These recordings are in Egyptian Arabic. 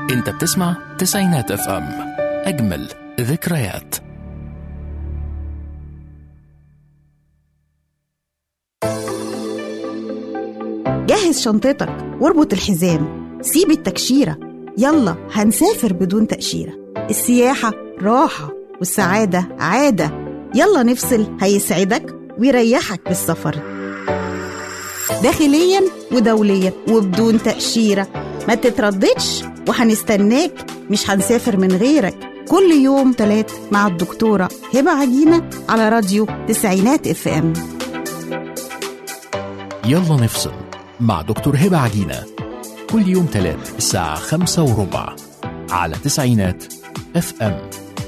انت بتسمع تسعينات اف ام اجمل ذكريات جهز شنطتك واربط الحزام سيب التكشيرة يلا هنسافر بدون تأشيرة السياحة راحة والسعادة عادة يلا نفصل هيسعدك ويريحك بالسفر داخليا ودوليا وبدون تأشيرة ما تترددش وهنستناك مش هنسافر من غيرك كل يوم تلات مع الدكتورة هبة عجينة على راديو تسعينات اف ام يلا نفصل مع دكتور هبة عجينة كل يوم تلات الساعة خمسة وربع على تسعينات اف ام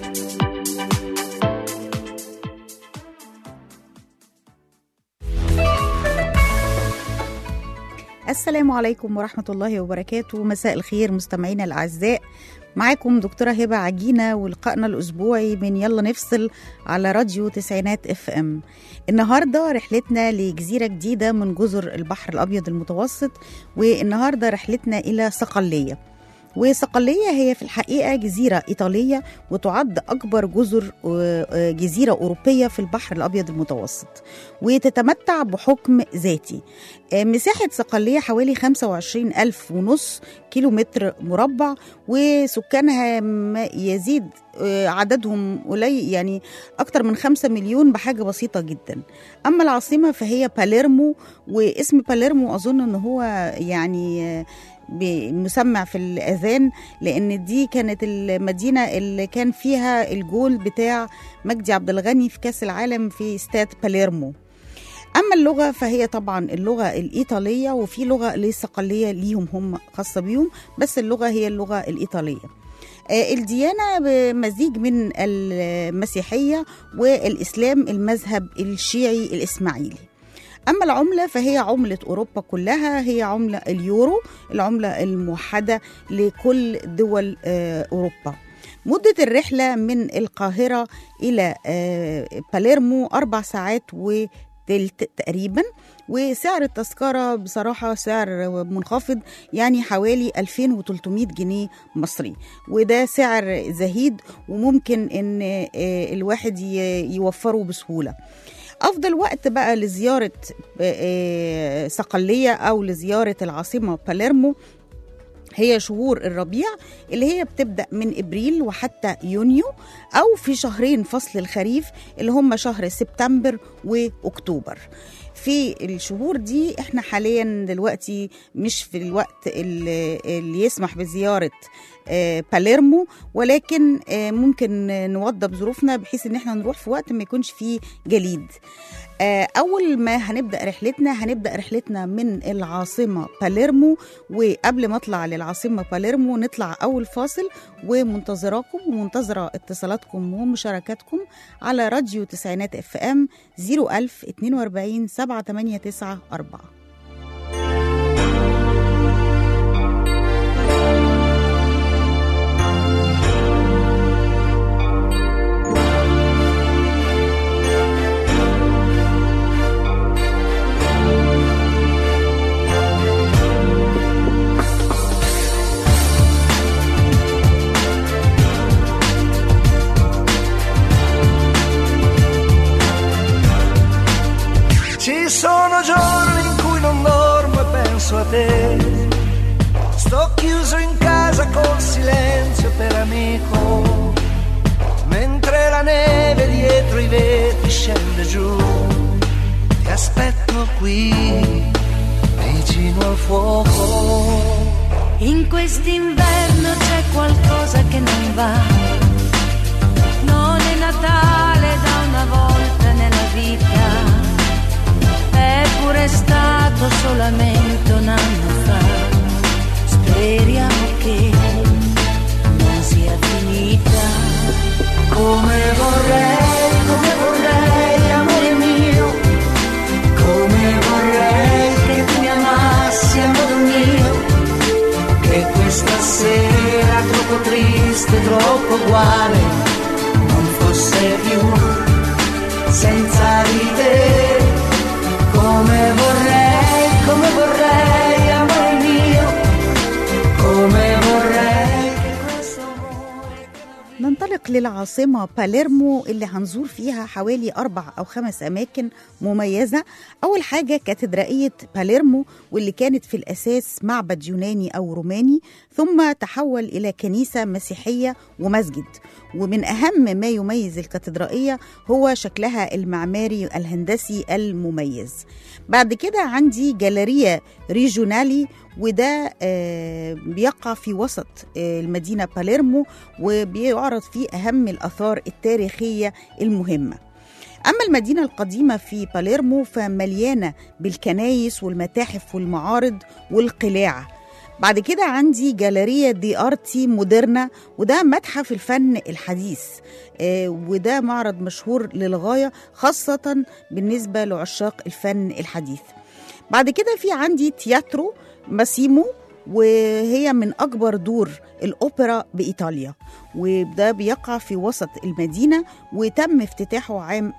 السلام عليكم ورحمة الله وبركاته مساء الخير مستمعينا الأعزاء معاكم دكتورة هبة عجينة ولقائنا الأسبوعي من يلا نفصل على راديو تسعينات اف ام النهاردة رحلتنا لجزيرة جديدة من جزر البحر الأبيض المتوسط والنهاردة رحلتنا إلى صقلية وصقلية هي في الحقيقة جزيرة إيطالية وتعد أكبر جزر آه، جزيرة أوروبية في البحر الأبيض المتوسط وتتمتع بحكم ذاتي آه، مساحة صقلية حوالي 25 ألف ونص كيلو متر مربع وسكانها ما يزيد آه، عددهم قليل يعني أكتر من 5 مليون بحاجة بسيطة جدا أما العاصمة فهي باليرمو واسم باليرمو أظن أنه هو يعني آه، ب- مسمع في الأذان لأن دي كانت المدينة اللي كان فيها الجول بتاع مجدي عبد الغني في كأس العالم في استاد باليرمو أما اللغة فهي طبعا اللغة الإيطالية وفي لغة للصقلية ليهم هم خاصة بيهم بس اللغة هي اللغة الإيطالية آه، الديانة بمزيج من المسيحية والإسلام المذهب الشيعي الإسماعيلي أما العملة فهي عملة أوروبا كلها هي عملة اليورو العملة الموحدة لكل دول آه، أوروبا مدة الرحلة من القاهرة إلى آه، باليرمو أربع ساعات وتلت تقريبا وسعر التذكرة بصراحة سعر منخفض يعني حوالي 2300 جنيه مصري وده سعر زهيد وممكن ان آه، الواحد ي- يوفره بسهولة افضل وقت بقى لزياره آه، صقليه او لزياره العاصمه باليرمو هي شهور الربيع اللي هي بتبدا من ابريل وحتى يونيو او في شهرين فصل الخريف اللي هم شهر سبتمبر واكتوبر في الشهور دي احنا حاليا دلوقتي مش في الوقت اللي, اللي يسمح بزياره آه، باليرمو ولكن آه، ممكن نوضب ظروفنا بحيث ان احنا نروح في وقت ما يكونش فيه جليد آه، اول ما هنبدا رحلتنا هنبدا رحلتنا من العاصمه باليرمو وقبل ما اطلع للعاصمه باليرمو نطلع اول فاصل ومنتظراكم ومنتظره اتصالاتكم ومشاركاتكم على راديو تسعينات اف ام 01000 42 789 4 Ci sono giorni in cui non dormo e penso a te. Sto chiuso in casa col silenzio per amico. Mentre la neve dietro i vetri scende giù. Ti aspetto qui, vicino al fuoco. In quest'inverno c'è qualcosa che non va. Non è Natale da una volta nella vita. È pure stato solamente un anno fa. Speriamo che non sia finita. Come vorrei, come vorrei, amore mio. Come vorrei che tu mi amassi a modo mio che questa sera troppo triste, troppo uguale, non fosse più senza di te. Come vorrei, come vorrei, amore mio, come vorrei للعاصمة باليرمو اللي هنزور فيها حوالي أربع أو خمس أماكن مميزة أول حاجة كاتدرائية باليرمو واللي كانت في الأساس معبد يوناني أو روماني ثم تحول إلى كنيسة مسيحية ومسجد ومن أهم ما يميز الكاتدرائية هو شكلها المعماري الهندسي المميز بعد كده عندي جاليريا ريجونالي وده آه، بيقع في وسط آه، المدينة باليرمو وبيعرض فيه أهم الآثار التاريخية المهمة أما المدينة القديمة في باليرمو فمليانة بالكنايس والمتاحف والمعارض والقلاع بعد كده عندي جاليريا دي ارتي مودرنا وده متحف الفن الحديث آه، وده معرض مشهور للغايه خاصه بالنسبه لعشاق الفن الحديث بعد كده في عندي تياترو ماسيمو وهي من أكبر دور الأوبرا بإيطاليا وده بيقع في وسط المدينة وتم افتتاحه عام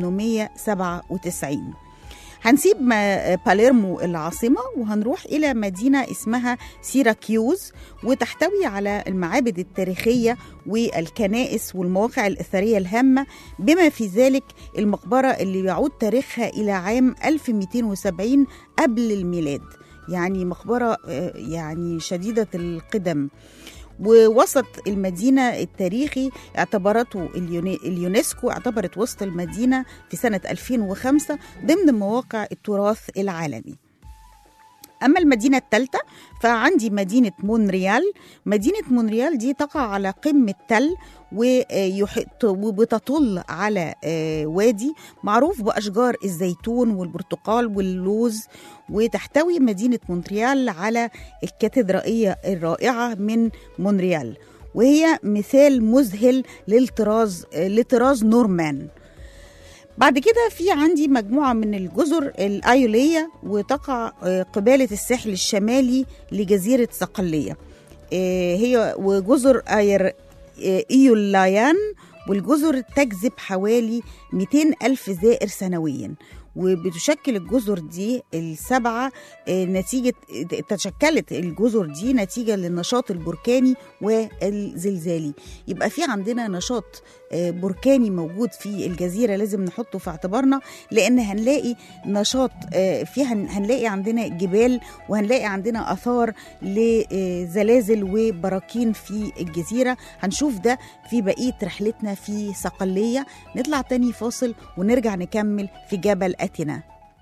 1897 هنسيب ما- باليرمو العاصمة وهنروح إلى مدينة اسمها سيراكيوز وتحتوي على المعابد التاريخية والكنائس والمواقع الأثرية الهامة بما في ذلك المقبرة اللي يعود تاريخها إلى عام 1270 قبل الميلاد يعني مقبرة آه، يعني شديدة القدم ووسط المدينة التاريخي اعتبرته اليوني- اليونسكو اعتبرت وسط المدينة في سنة 2005 ضمن مواقع التراث العالمي أما المدينة الثالثة فعندي مدينة مونريال مدينة مونريال دي تقع على قمة تل ويحيط وبتطل على آه، وادي معروف بأشجار الزيتون والبرتقال واللوز وتحتوي مدينة مونريال على الكاتدرائية الرائعة من مونريال وهي مثال مذهل للطراز آه، لطراز نورمان بعد كده في عندي مجموعة من الجزر الأيولية وتقع آه، قبالة الساحل الشمالي لجزيرة صقلية آه، هي وجزر أير آه، إيولايان والجزر تجذب حوالي 200 ألف زائر سنويا وبتشكل الجزر دي السبعة آه، نتيجة تشكلت الجزر دي نتيجة للنشاط البركاني والزلزالي يبقى في عندنا نشاط آه، بركاني موجود في الجزيرة لازم نحطه في اعتبارنا لأن هنلاقي نشاط آه، فيها هنلاقي عندنا جبال وهنلاقي عندنا آثار لزلازل وبراكين في الجزيرة هنشوف ده في بقية رحلتنا في صقلية نطلع تاني فاصل ونرجع نكمل في جبل أتنا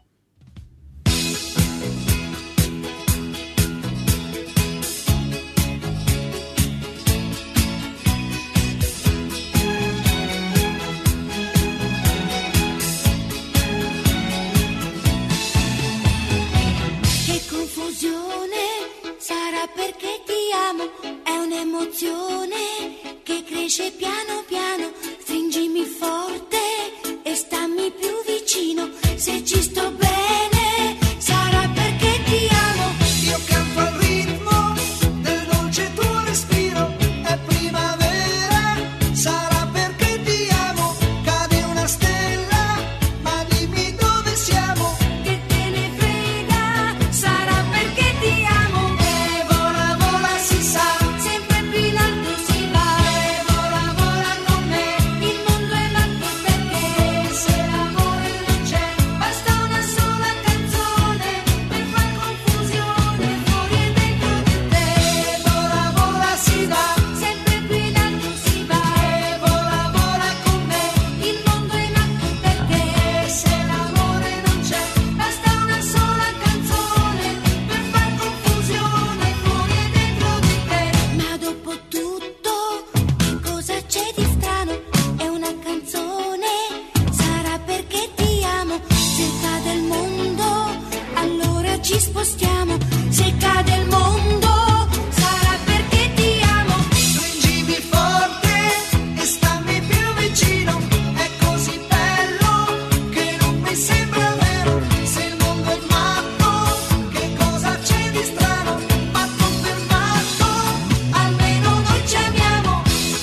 Che confusione sarà perché ti amo, è un'emozione che cresce piano piano, stringimi forte e stammi più vicino, se ci sto bene sarà perché ti amo. Io canto al ritmo del dolce tuo respiro, è primavera, sarà perché ti amo, cade una stella, ma dimmi dove siamo. Che te ne frega, sarà perché ti amo. E vola, vola, si sa, Sempre più in alto si va. e vola, vola con me, Il mondo è matto perché se l'amore non c'è, basta una sola canzone per far confusione fuori e dentro di te. e vola, vola, si dà, Sempre più in alto si va. e vola, vola con me, Il mondo è matto perché se l'amore non c'è, basta una sola canzone per far confusione fuori e dentro di te. Ma dopo tutto, che cosa c'è di strano? È una canzone, sarà perché ti amo. Se cade il mondo, allora ci spostiamo. Se cade il mondo, sarà perché ti amo. stringimi forte e stammi più vicino, è così bello che non mi sembra vero, se il mondo è matto, che cosa c'è di strano, matto per matto, almeno noi ci amiamo.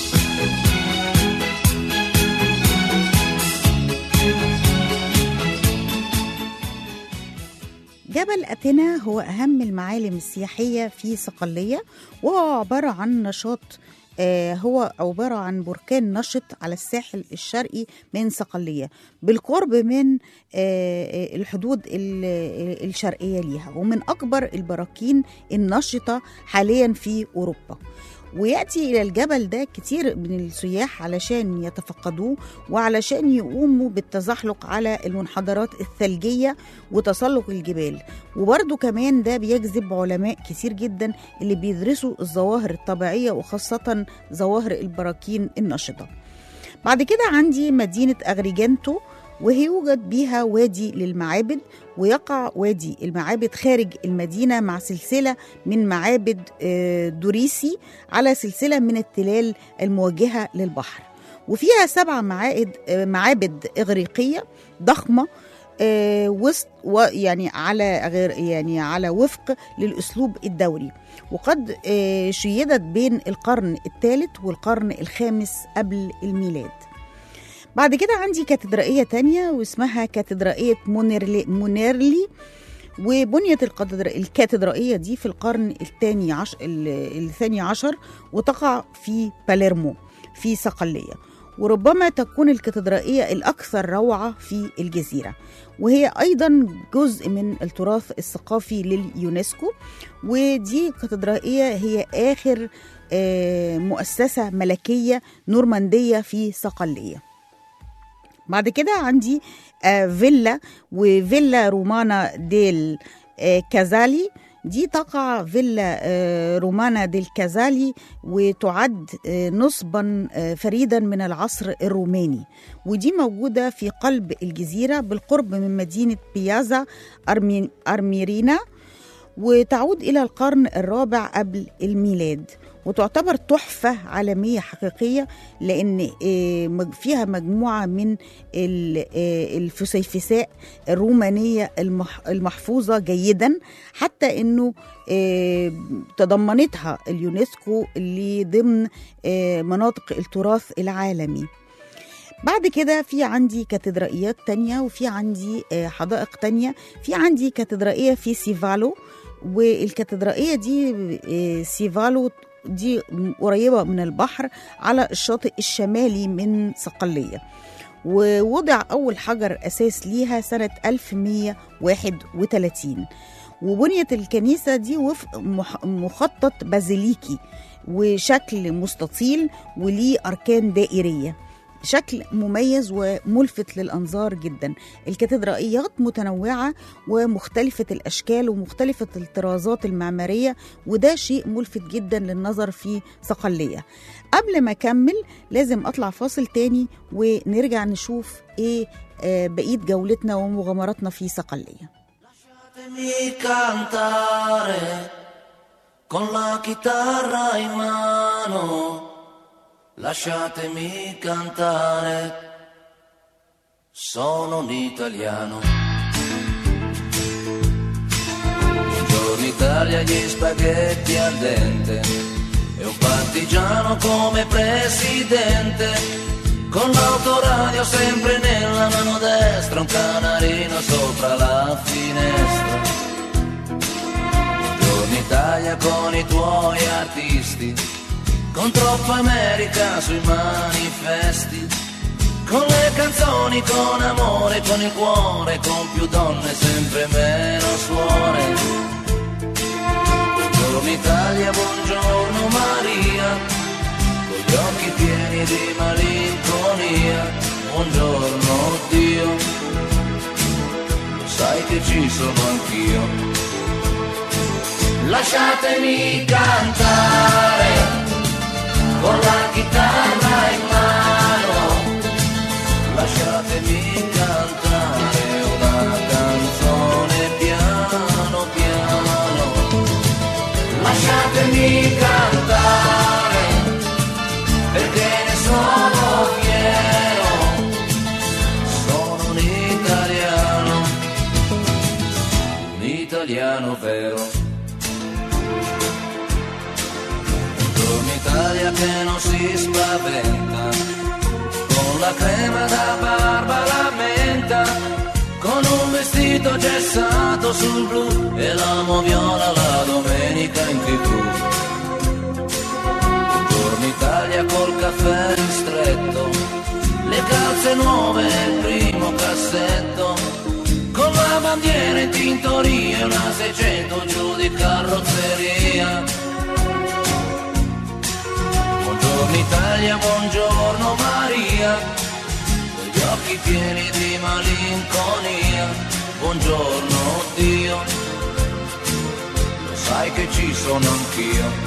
جبل أتنا هو أهم المعالم السياحية في صقلية وهو عبارة عن نشاط آه، هو عبارة عن بركان نشط على الساحل الشرقي من صقلية بالقرب من آه، الحدود ال- الشرقية ليها ومن أكبر البراكين النشطة حاليا في أوروبا ويأتي إلى الجبل ده كتير من السياح علشان يتفقدوه وعلشان يقوموا بالتزحلق على المنحدرات الثلجية وتسلق الجبال وبرده كمان ده بيجذب علماء كتير جدا اللي بيدرسوا الظواهر الطبيعية وخاصة ظواهر البراكين النشطة بعد كده عندي مدينة أغريجانتو وهي يوجد بيها وادي للمعابد ويقع وادي المعابد خارج المدينة مع سلسلة من معابد آه، دوريسي على سلسلة من التلال الموجهة للبحر وفيها سبع معائد آه، معابد إغريقية ضخمة آه، وسط ويعني على غير يعني على وفق للأسلوب الدوري وقد آه، شيدت بين القرن الثالث والقرن الخامس قبل الميلاد بعد كده عندي كاتدرائية تانية واسمها كاتدرائية مونيرلي, مونيرلي وبنيت القدر- الكاتدرائية دي في القرن الثاني عشر الثاني عشر وتقع في باليرمو في صقلية وربما تكون الكاتدرائية الأكثر روعة في الجزيرة وهي أيضا جزء من التراث الثقافي لليونسكو ودي كاتدرائية هي آخر آه، مؤسسة ملكية نورماندية في صقلية بعد كده عندي آه، فيلا وفيلا رومانا ديل آه، كازالي دي تقع فيلا آه، رومانا ديل كازالي وتعد آه، نصبا آه، فريدا من العصر الروماني ودي موجودة في قلب الجزيرة بالقرب من مدينة بيازا أرمي- أرميرينا وتعود إلى القرن الرابع قبل الميلاد وتعتبر تحفة عالمية حقيقية لأن آه، مج- فيها مجموعة من ال- آه، الفسيفساء الرومانية المح- المحفوظة جيدا حتى أنه آه، تضمنتها اليونسكو اللي ضمن آه، مناطق التراث العالمي بعد كده في عندي كاتدرائيات تانية وفي عندي آه، حدائق تانية في عندي كاتدرائية في سيفالو والكاتدرائية دي آه، سيفالو دي قريبة من البحر على الشاطئ الشمالي من صقلية ووضع أول حجر أساس ليها سنة 1131 وبنيت الكنيسة دي وفق مح- مخطط بازيليكي وشكل مستطيل وليه أركان دائرية شكل مميز وملفت للأنظار جدا الكاتدرائيات متنوعة ومختلفة الأشكال ومختلفة الطرازات المعمارية وده شيء ملفت جدا للنظر في صقلية قبل ما أكمل لازم أطلع فاصل تاني ونرجع نشوف إيه آه، بقية جولتنا ومغامراتنا في صقلية Lasciatemi cantare con la chitarra in mano, lasciatemi cantare, sono un italiano. Buongiorno Italia, gli spaghetti al dente e un partigiano come presidente, con l'autoradio sempre nella mano destra, un canarino sopra la finestra. Buongiorno Italia con i tuoi artisti, con troppa America sui manifesti, con le canzoni, con amore, con il cuore, con più donne, sempre meno suore. Buongiorno Italia, buongiorno Maria, con gli occhi pieni di malinconia. Buongiorno Dio, lo sai che ci sono anch'io. Lasciatemi cantare con la chitarra in mano, lasciatemi cantare una canzone piano piano, lasciatemi cantare perché ne sono fiero, sono un italiano, un italiano vero. Buongiorno Italia che non si spaventa, con la crema da barba la menta, con un vestito gessato sul blu e l'amo viola la domenica in tv. Buongiorno Italia ragazze nuove nel primo cassetto, con la bandiera in tintoria e una 600 giù di carrozzeria. Buongiorno Italia, buongiorno Maria, con gli occhi pieni di malinconia, buongiorno Dio, lo sai che ci sono anch'io.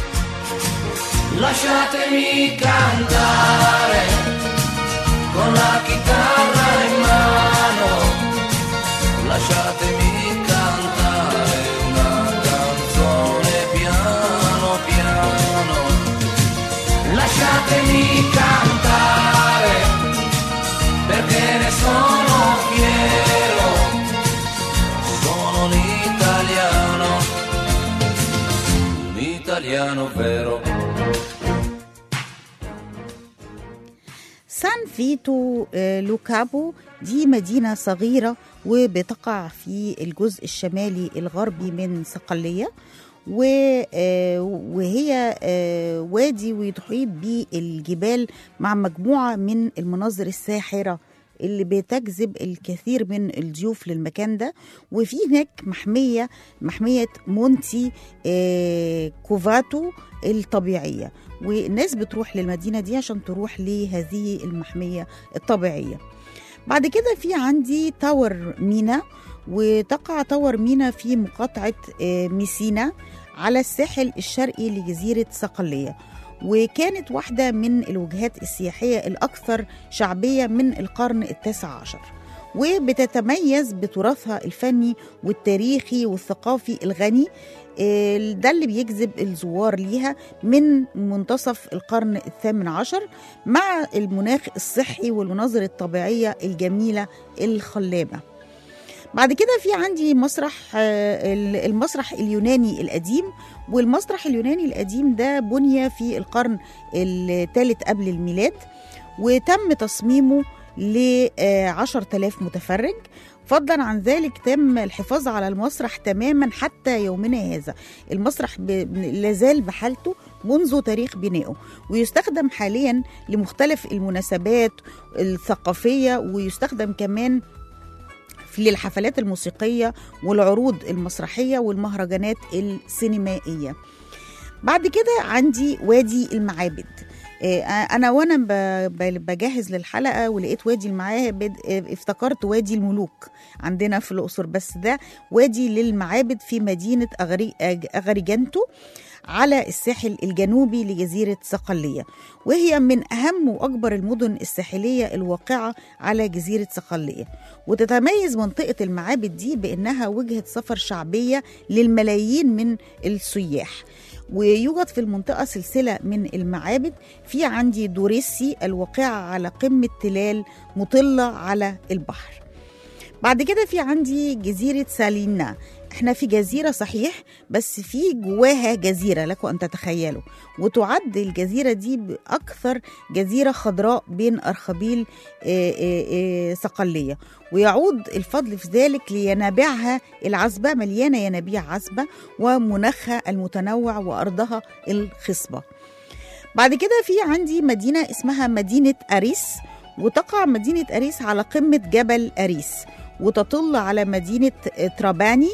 Lasciatemi cantare con la chitarra in mano, lasciatemi cantare una canzone piano piano, lasciatemi cantare perché ne sono fiero, sono un italiano, un italiano vero. سان فيتو آه، لوكابو دي مدينة صغيرة وبتقع في الجزء الشمالي الغربي من صقلية و- آه، وهي آه، وادي ويحيط به الجبال مع مجموعة من المناظر الساحرة اللي بتجذب الكثير من الضيوف للمكان ده وفي هناك محمية محمية مونتي آه، كوفاتو الطبيعية والناس بتروح للمدينة دي عشان تروح لهذه المحمية الطبيعية بعد كده في عندي تاور مينا وتقع تاور مينا في مقاطعة آه، ميسينا على الساحل الشرقي لجزيرة صقلية وكانت واحدة من الوجهات السياحية الأكثر شعبية من القرن التاسع عشر وبتتميز بتراثها الفني والتاريخي والثقافي الغني آه، ده اللي بيجذب الزوار ليها من منتصف القرن الثامن عشر مع المناخ الصحي والمناظر الطبيعية الجميلة الخلابة بعد كده في عندي مسرح آه، المسرح اليوناني القديم والمسرح اليوناني القديم ده بني في القرن الثالث قبل الميلاد وتم تصميمه ل 10000 متفرج فضلا عن ذلك تم الحفاظ على المسرح تماما حتى يومنا هذا المسرح ب- لازال بحالته منذ تاريخ بنائه ويستخدم حاليا لمختلف المناسبات الثقافية ويستخدم كمان في للحفلات الموسيقية والعروض المسرحية والمهرجانات السينمائية بعد كده عندي وادي المعابد آه، انا وانا ب- ب- بجهز للحلقه ولقيت وادي المعابد آه، افتكرت وادي الملوك عندنا في الاقصر بس ده وادي للمعابد في مدينه أغري- أج- اغريجنتو على الساحل الجنوبي لجزيرة صقلية وهي من أهم وأكبر المدن الساحلية الواقعة على جزيرة صقلية وتتميز منطقة المعابد دي بأنها وجهة سفر شعبية للملايين من السياح ويوجد في المنطقة سلسلة من المعابد في عندي دوريسي الواقعة على قمة تلال مطلة على البحر بعد كده في عندي جزيرة سالينا احنا في جزيرة صحيح بس في جواها جزيرة لكم أن تتخيلوا وتعد الجزيرة دي بأكثر جزيرة خضراء بين أرخبيل آه، آه، آه، صقلية ويعود الفضل في ذلك لينابيعها العذبة مليانة ينابيع عذبة ومناخها المتنوع وأرضها الخصبة بعد كده في عندي مدينة اسمها مدينة أريس وتقع مدينة أريس على قمة جبل أريس وتطل على مدينة تراباني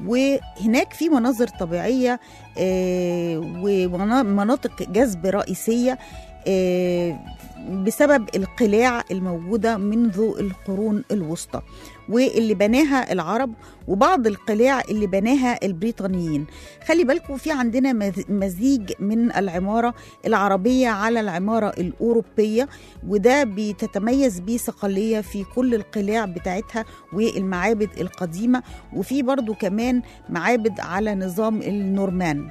وهناك في مناظر طبيعية آه، ومناطق جذب رئيسية آه، بسبب القلاع الموجودة منذ القرون الوسطى واللي بناها العرب وبعض القلاع اللي بناها البريطانيين خلي بالكم في عندنا مز- مزيج من العمارة العربية على العمارة الأوروبية وده بتتميز بيه صقلية في كل القلاع بتاعتها والمعابد القديمة وفي برضو كمان معابد على نظام النورمان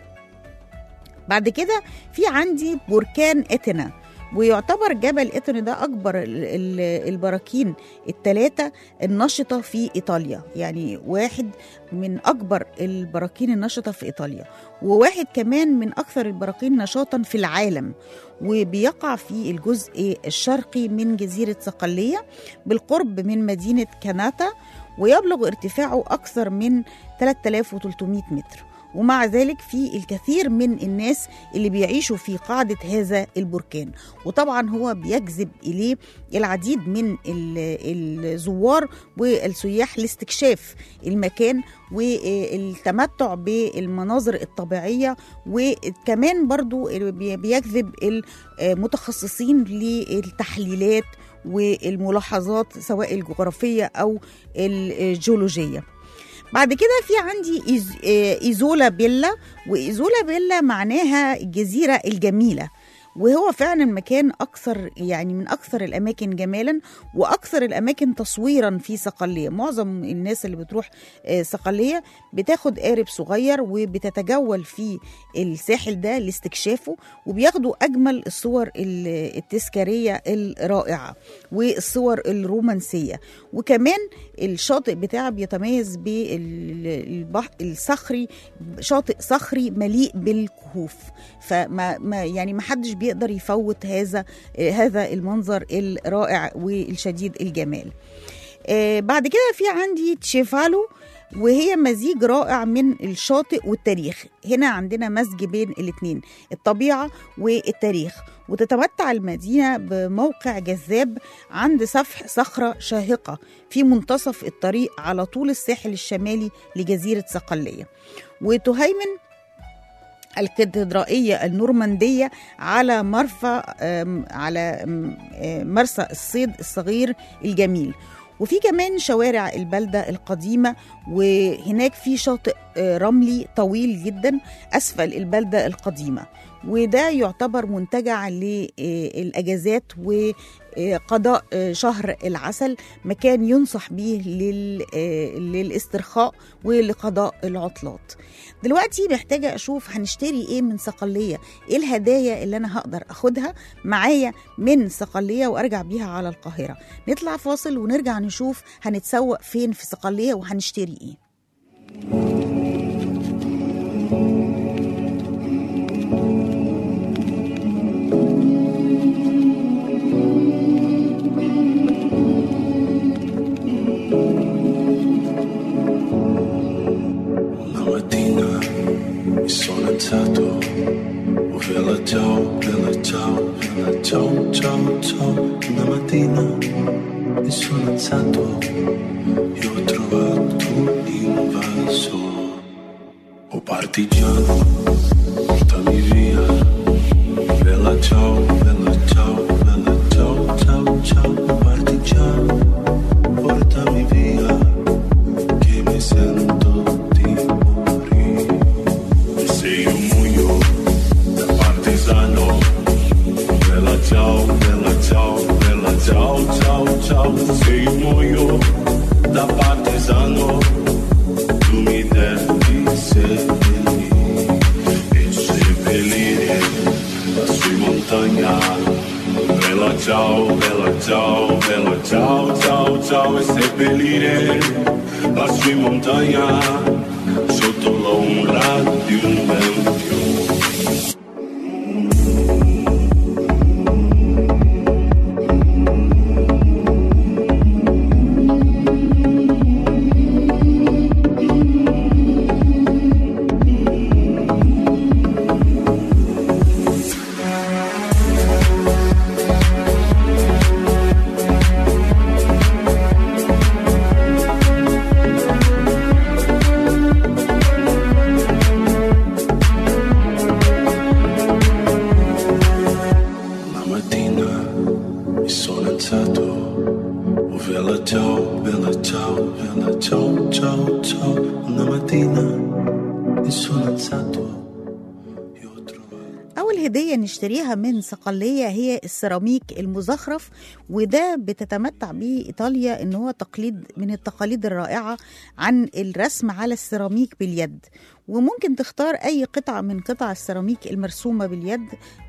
بعد كده في عندي بركان اتنا ويعتبر جبل اتنا ده اكبر ال- ال- البراكين الثلاثه النشطه في ايطاليا يعني واحد من اكبر البراكين النشطه في ايطاليا وواحد كمان من اكثر البراكين نشاطا في العالم وبيقع في الجزء الشرقي من جزيره صقليه بالقرب من مدينه كاناتا ويبلغ ارتفاعه اكثر من 3300 متر ومع ذلك في الكثير من الناس اللي بيعيشوا في قاعدة هذا البركان وطبعا هو بيجذب إليه العديد من ال- الزوار والسياح لاستكشاف المكان والتمتع بالمناظر الطبيعية وكمان برضو بي- بيجذب المتخصصين للتحليلات والملاحظات سواء الجغرافية أو الجيولوجية بعد كده في عندي إيز- آه، إيزولا بيلا وإيزولا بيلا معناها الجزيرة الجميلة وهو فعلا مكان أكثر يعني من أكثر الأماكن جمالا وأكثر الأماكن تصويرا في صقلية معظم الناس اللي بتروح آه، صقلية بتاخد قارب صغير وبتتجول في الساحل ده لاستكشافه وبياخدوا أجمل الصور ال- التذكارية الرائعة والصور الرومانسية وكمان الشاطئ بتاعه بيتميز بالبحر الصخري شاطئ صخري مليء بالكهوف فما ما يعني ما حدش بيقدر يفوت هذا آه، هذا المنظر الرائع والشديد الجمال آه، بعد كده في عندي تشيفالو وهي مزيج رائع من الشاطئ والتاريخ هنا عندنا مزج بين الاثنين الطبيعة والتاريخ وتتمتع المدينة بموقع جذاب عند سفح صخرة شاهقة في منتصف الطريق على طول الساحل الشمالي لجزيرة صقلية وتهيمن الكاتدرائية النورماندية على مرفأ آم، على آم، آه، مرسى الصيد الصغير الجميل وفي كمان شوارع البلدة القديمة وهناك في شاطئ آه، رملي طويل جدا أسفل البلدة القديمة وده يعتبر منتجع للأجازات وقضاء آه، شهر العسل مكان ينصح به لل- آه، للاسترخاء ولقضاء العطلات دلوقتي محتاجة أشوف هنشتري إيه من صقلية إيه الهدايا اللي أنا هقدر أخدها معايا من صقلية وأرجع بيها على القاهرة نطلع فاصل ونرجع نشوف هنتسوق فين في صقلية وهنشتري إيه Una mattina mi sono alzato, oh bella ciao, bella ciao, bella ciao, ciao, ciao. Una mattina mi sono alzato e ho trovato un invaso. Oh partigiano, portami via. Bella ciao, bella ciao, bella ciao, ciao, ciao. Oh partigiano, portami via che mi sento di morire. E se io muoio da partigiano, bella ciao, bella ciao, bella ciao, ciao, ciao. Se io muoio da partigiano, tu mi devi seppellire e seppellire lassù in montagna. Bella ciao, bella ciao, bella ciao, ciao, ciao e seppellire lassù in montagna sotto l'ombra di un bel fiore. La mattina mi sono alzato, oh bella ciao, bella ciao, bella ciao, ciao, ciao. Una mattina mi sono alzato e ho trovato. أول هدية نشتريها من صقلية هي السيراميك المزخرف وده بتتمتع به إيطاليا إن هو تقليد من التقاليد الرائعة عن الرسم على السيراميك باليد وممكن تختار أي قطعة من قطع السيراميك المرسومة باليد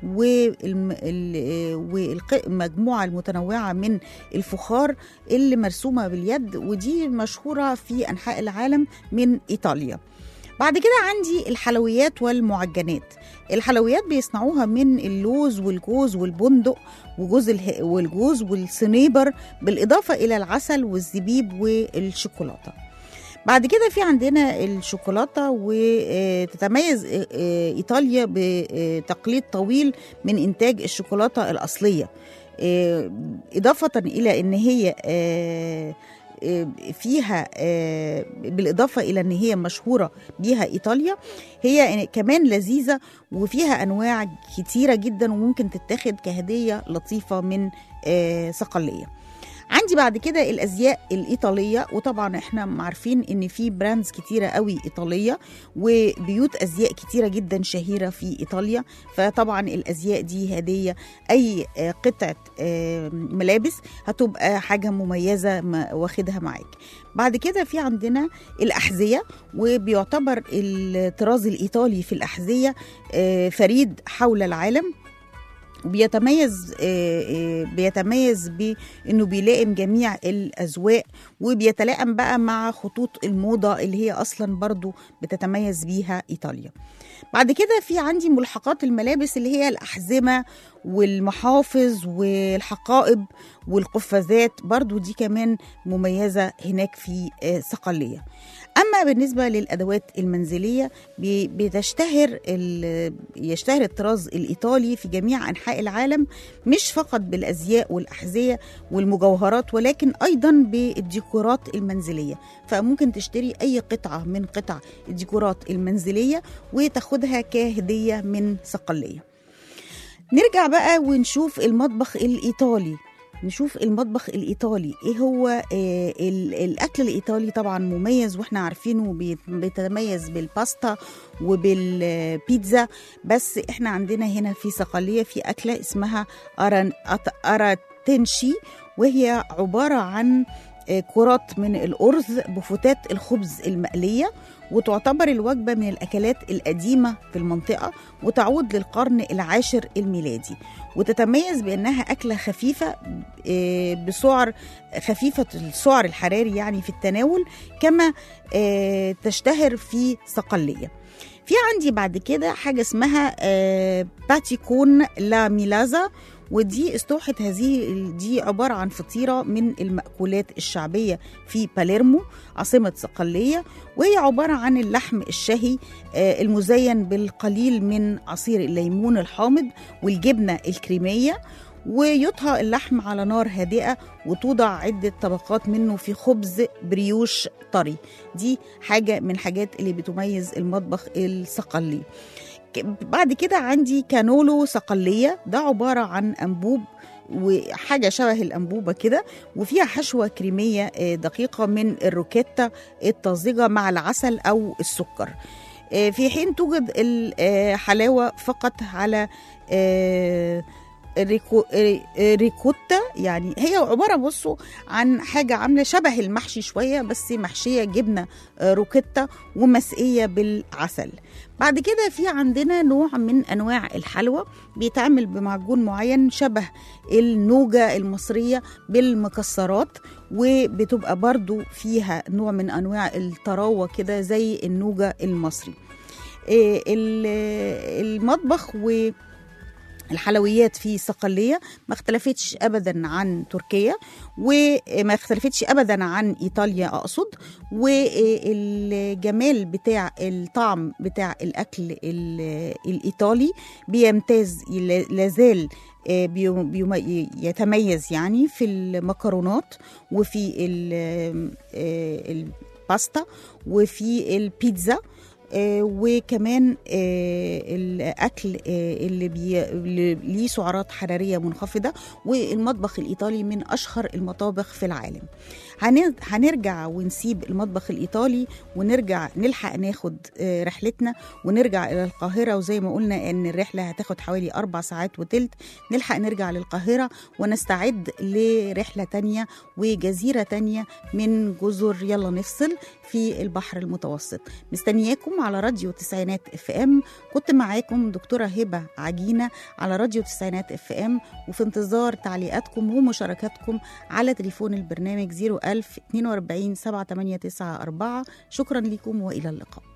والمجموعة المتنوعة من الفخار اللي مرسومة باليد ودي مشهورة في أنحاء العالم من إيطاليا بعد كده عندي الحلويات والمعجنات الحلويات بيصنعوها من اللوز والجوز والبندق وجوز اله... والجوز والصنيبر بالإضافة إلى العسل والزبيب والشوكولاتة بعد كده في عندنا الشوكولاتة وتتميز إيطاليا بتقليد طويل من إنتاج الشوكولاتة الأصلية آه، إضافة إلى أن هي آه، آه، فيها آه، بالإضافة إلى أن هي مشهورة بيها إيطاليا هي كمان لذيذة وفيها أنواع كتيرة جدا وممكن تتاخد كهدية لطيفة من آه، صقلية عندي بعد كده الازياء الايطاليه وطبعا احنا عارفين ان في براندز كتيره قوي ايطاليه وبيوت ازياء كتيره جدا شهيره في ايطاليا فطبعا الازياء دي هديه اي آه، قطعه آه، ملابس هتبقى حاجه مميزه ما- واخدها معاك بعد كده في عندنا الأحذية وبيعتبر الطراز الإيطالي في الأحذية آه، فريد حول العالم وبيتميز آه، آه، بيتميز بانه بيلائم جميع الاذواق وبيتلائم بقى مع خطوط الموضه اللي هي اصلا برضو بتتميز بيها ايطاليا بعد كده في عندي ملحقات الملابس اللي هي الأحزمة والمحافظ والحقائب والقفازات برضو دي كمان مميزة هناك في آه، صقلية أما بالنسبة للأدوات المنزلية بي- بتشتهر ال- يشتهر الطراز الإيطالي في جميع أنحاء العالم مش فقط بالأزياء والأحذية والمجوهرات ولكن أيضا بالديكورات المنزلية فممكن تشتري أي قطعة من قطع الديكورات المنزلية وتاخدها كهدية من صقلية نرجع بقى ونشوف المطبخ الإيطالي نشوف المطبخ الإيطالي إيه هو آه ال- الأكل الإيطالي طبعا مميز وإحنا عارفينه بيت- بيتميز بالباستا وبالبيتزا بس إحنا عندنا هنا في صقلية في أكلة اسمها أران أت- أراتنشي وهي عبارة عن آه، كرات من الأرز بفتات الخبز المقلية وتعتبر الوجبة من الأكلات القديمة في المنطقة وتعود للقرن العاشر الميلادي وتتميز بأنها أكلة خفيفة آه، بسعر خفيفة السعر الحراري يعني في التناول كما آه، تشتهر في صقلية في عندي بعد كده حاجة اسمها آه، باتيكون لا ميلازا ودي استوحت هذه دي عبارة عن فطيرة من المأكولات الشعبية في باليرمو عاصمة صقلية وهي عبارة عن اللحم الشهي آه، المزين بالقليل من عصير الليمون الحامض والجبنة الكريمية ويطهى اللحم على نار هادئة وتوضع عدة طبقات منه في خبز بريوش طري دي حاجة من الحاجات اللي بتميز المطبخ الصقلي ك- بعد كده عندي كانولو صقلية ده عبارة عن أنبوب وحاجة شبه الأنبوبة كده وفيها حشوة كريمية آه، دقيقة من الروكيتا الطازجة مع العسل أو السكر آه، في حين توجد الحلاوة فقط على آه، ريكو آه، ريكوتا يعني هي عبارة بصوا عن حاجة عاملة شبه المحشي شوية بس محشية جبنة آه، روكيتا ومسقية بالعسل بعد كده في عندنا نوع من انواع الحلوى بيتعمل بمعجون معين شبه النوجة المصرية بالمكسرات وبتبقى برضو فيها نوع من انواع الطراوة كده زي النوجة المصري إيه، ال- المطبخ و الحلويات في صقلية ما اختلفتش أبدا عن تركيا وما اختلفتش أبدا عن إيطاليا أقصد والجمال بتاع الطعم بتاع الأكل ال- الإيطالي بيمتاز لازال آه، بيو- بيم- يتميز يعني في المكرونات وفي ال- آه، الباستا وفي البيتزا آه، وكمان آه، الاكل آه، اللي, بي... اللي ليه سعرات حراريه منخفضه والمطبخ الايطالي من اشهر المطابخ في العالم هن... هنرجع ونسيب المطبخ الايطالي ونرجع نلحق ناخد آه، رحلتنا ونرجع الى القاهره وزي ما قلنا ان الرحله هتاخد حوالي اربع ساعات وتلت نلحق نرجع للقاهره ونستعد لرحله تانية وجزيره تانية من جزر يلا نفصل في البحر المتوسط مستنياكم على راديو تسعينات اف ام كنت معاكم دكتوره هبه عجينه على راديو تسعينات اف ام وفي انتظار تعليقاتكم ومشاركاتكم على تليفون البرنامج 01000 42 7894 شكرا لكم والى اللقاء